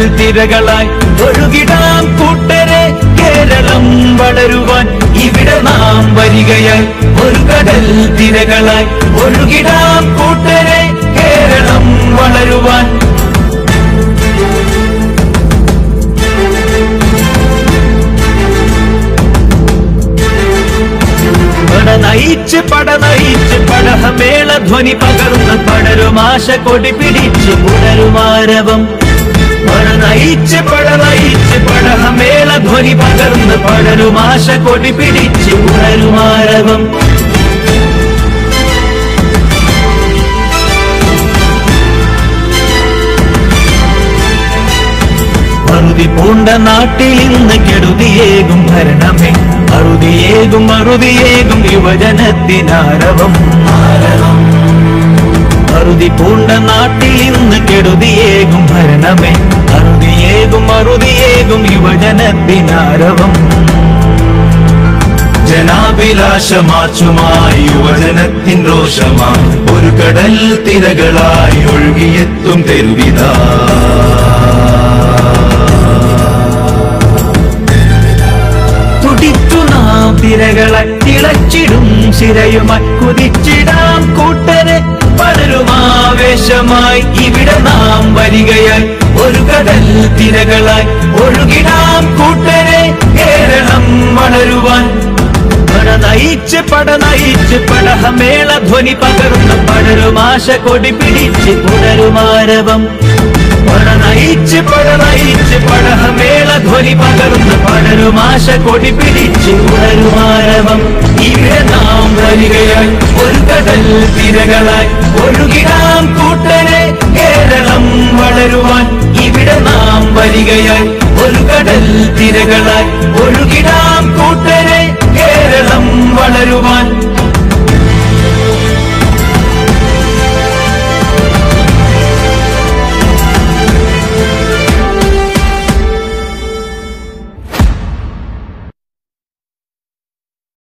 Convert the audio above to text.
തിരകളായി ഒഴുകിടാം കൂട്ടരെ കേരളം വളരുവാൻ ഇവിടെ നാം വരികയായി ഒരു കടൽ തിരകളായി ഒഴുകിടാം കൂട്ടരെ കേരളം വളരുവാൻ പട നയിച്ച് പട നയിച്ച് പടഹമേള ധ്വനി പകർന്ന് പടരുമാശ കൊടി പിടിച്ച് പുനരുമാരവം പട നയിച്ച് പട നയിച്ച് പടഹമേള ധ്വനി പകർന്ന് പടരുമാശ കൊടി പിടിച്ച് പുനരുമാരവം അറുതി പൂണ്ട നാട്ടിൽ ഇന്ന് കെടുതിയേകും ഭരണമേ അറുതിയേകും അറുതിയേകും യുവജനത്തിനാരവം അറുതി പൂണ്ട നാട്ടിൽ ഇന്ന് കെടുതിയേകും ഭരണമേ അറുതിയേകും അറുതിയേകും യുവജനത്തിനാരവം ജനാഭിലാഷമാച്ചുമായി യുവജനത്തിൻ രോഷമായി ഒരു കടൽ തിരകളായി ഒഴുകിയെത്തും തെരുവിതാ തുടിച്ചു നാം തിരകളെ തിളച്ചിടും ശിരയുമായി കുതിച്ചിടാം കൂട്ടരെ പലരുമാവേശമായി ഇവിടെ നാം വരികയായി ഒരു കടൽ തിരകളായി ഒഴുകിടാം കൂട്ടരെ കേരളം വളരുവാൻ പട നയിച്ച് പട നയിച്ച് പടഹമേള ധ്വനി പകർന്ന് പടരുമാശ കൊടി പിടിച്ച് പുനരുമാരവം പട നയിച്ച് പട നയിച്ച് പടഹമേള ധ്വനി പകർന്ന് പടരുമാശ കൊടി പിടിച്ച് പുനരുമാരവം ഇവിടെ നാം വരികയായി ഒരു കടൽ തിരകളായി ഒഴുകിടാം കൂട്ടരെ കേരളം വളരുവാൻ ഇവിടെ നാം വരികയായി ഒരു കടൽ തിരകളായി ഒഴുകിടാം കൂട്ടരെ കേരളം വളരുവാൻ